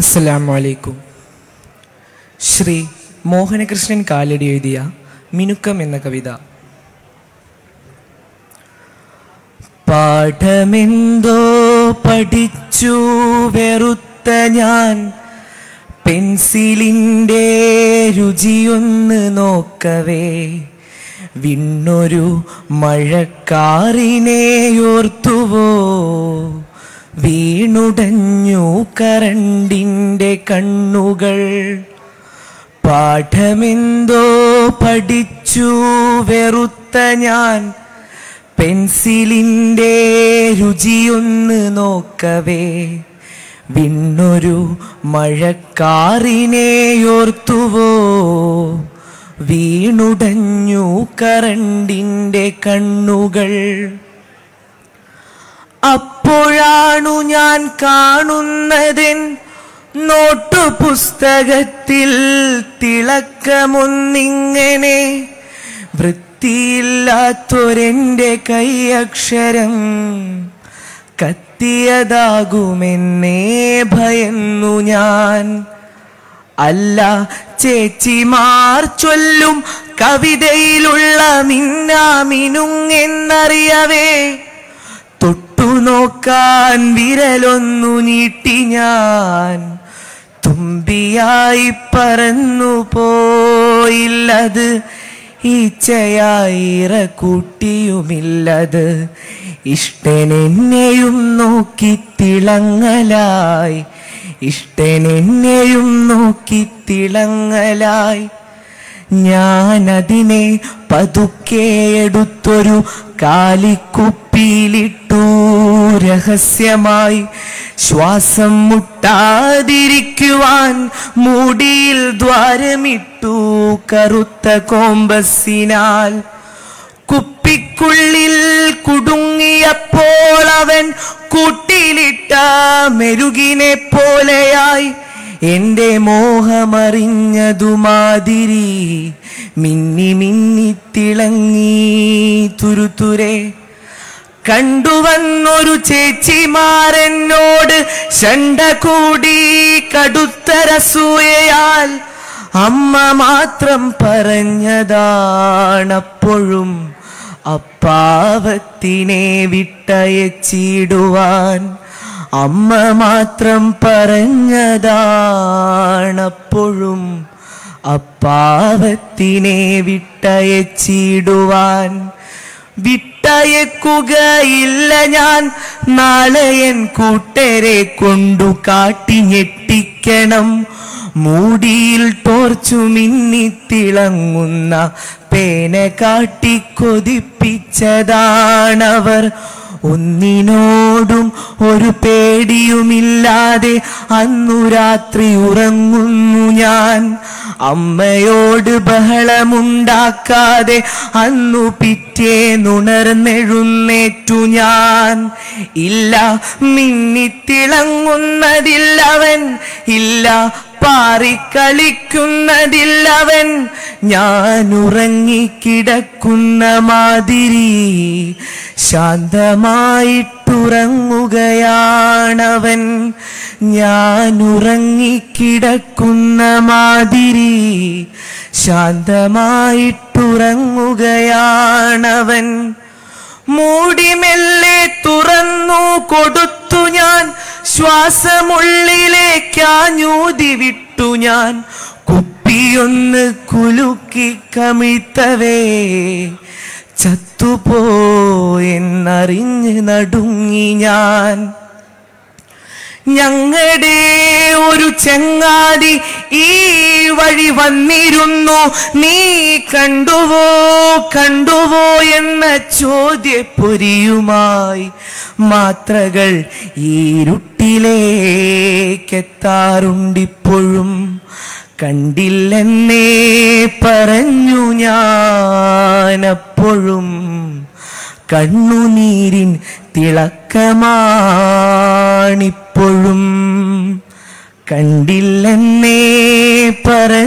അസ്സലാമു അലൈക്കും ശ്രീ മോഹനകൃഷ്ണൻ കാലടി എഴുതിയ മിനുക്കം എന്ന കവിത പാഠമെന്തോ പഠിച്ചു വെറുത്ത ഞാൻ പെൻസിലിൻ്റെ രുചിയൊന്ന് നോക്കവേ വിണ്ണൊരു മഴക്കാറിനെ ഓർത്തുവോ വീണുടഞ്ഞു കരണ്ടിൻ്റെ കണ്ണുകൾ പാഠമെന്തോ പഠിച്ചു വെറുത്ത ഞാൻ പെൻസിലിൻ്റെ രുചിയൊന്ന് നോക്കവേ വിണ്ണൊരു മഴക്കാറിനെ ഓർത്തുവോ വീണുടഞ്ഞു കരണ്ടിൻ്റെ കണ്ണുകൾ അപ്പോഴാണു ഞാൻ കാണുന്നതെൻ നോട്ടു പുസ്തകത്തിൽ തിളക്കമൊന്നിങ്ങനെ വൃത്തിയില്ലാത്തൊരെൻ്റെ കൈയക്ഷരം കത്തിയതാകുമെന്നേ ഭയന്നു ഞാൻ അല്ല ചേച്ചിമാർ ചൊല്ലും കവിതയിലുള്ള മിന്നാമിനുങ്ങെന്നറിയവേ തൊട്ടു നോക്കാൻ വിരലൊന്നു നീട്ടി ഞാൻ തുമ്പിയായി പറന്നു പോയില്ലത് ഈച്ചയായിറ കൂട്ടിയുമില്ലത് ഇഷ്ടനെന്നെയും നോക്കി തിളങ്ങലായി ഇഷ്ടനെന്നെയും നോക്കി തിളങ്ങലായി ഞാൻ അതിനെ പതുക്കെ എടുത്തൊരു കാലിക്കുപ്പിയിലിട്ടു രഹസ്യമായി ശ്വാസം മുട്ടാതിരിക്കുവാൻ മൂടിയിൽ ദ്വാരമിട്ടു കറുത്ത കോമ്പസിനാൽ കുപ്പിക്കുള്ളിൽ കുടുങ്ങിയപ്പോൾ അവൻ കൂട്ടിലിട്ട മെരുകിനെ പോലെയായി എന്റെ മോഹമറിഞ്ഞതുമാതിരി മിന്നി മിന്നി തിളങ്ങി തുരുതുരെ കണ്ടുവന്നൊരു ചേച്ചിമാരെന്നോട് ശണ്ട കൂടി കടുത്തരസൂയയാൽ അമ്മ മാത്രം പറഞ്ഞതാണപ്പോഴും അപ്പാവത്തിനെ വിട്ടയച്ചിടുവാൻ അമ്മ മാത്രം പറഞ്ഞതാണപ്പോഴും അപ്പാവത്തിനെ വിട്ടയച്ചിടുവാൻ വിട്ടയക്കുകയില്ല ഞാൻ നാളെ എൻ കൂട്ടരെ കൊണ്ടു കാട്ടി ഞെട്ടിക്കണം മൂടിയിൽ ടോർച്ചു മിന്നിത്തിളങ്ങുന്ന പേന കാട്ടി കൊതിപ്പിച്ചതാണവർ ഒന്നിനോടും ഒരു പേടിയുമില്ലാതെ അന്നു രാത്രി ഉറങ്ങുന്നു ഞാൻ അമ്മയോട് ബഹളമുണ്ടാക്കാതെ അന്നു പിറ്റേന്നുണർന്നെഴുന്നേറ്റു ഞാൻ ഇല്ല മിന്നിത്തിളങ്ങുന്നതില്ലവൻ ഇല്ല പാറിക്കളിക്കുന്നതില്ലവൻ ഞാൻ ഉറങ്ങിക്കിടക്കുന്ന മാതിരി ശാന്തമായിട്ടുറങ്ങുകയാണവൻ ഞാൻ ഉറങ്ങിക്കിടക്കുന്ന മാതിരി ശാന്തമായിട്ടുറങ്ങുകയാണവൻ മൂടിമെല്ലെ തുറന്നു കൊടുത്തു ഞാൻ ശ്വാസമുള്ളിലേക്കാഞ്ഞൂതി വിട്ടു ഞാൻ കുപ്പിയൊന്ന് കുലുക്കി കമിഴ്ത്തവേ ചത്തുപോയെന്നറിഞ്ഞ് നടുങ്ങി ഞാൻ ഞങ്ങളുടെ ഒരു ചങ്ങാതി ഈ വഴി വന്നിരുന്നു നീ കണ്ടുവോ കണ്ടുവോ എന്ന ചോദ്യപ്പൊരിയുമായി മാത്രകൾ ഈരുട്ടിലേക്കെത്താറുണ്ടിപ്പോഴും കണ്ടില്ലെന്നേ പറഞ്ഞു ഞാനപ്പോഴും കണ്ണുനീരിൻ തിളക്കമാണിപ്പോഴും കണ്ടില്ലെന്നേ പറ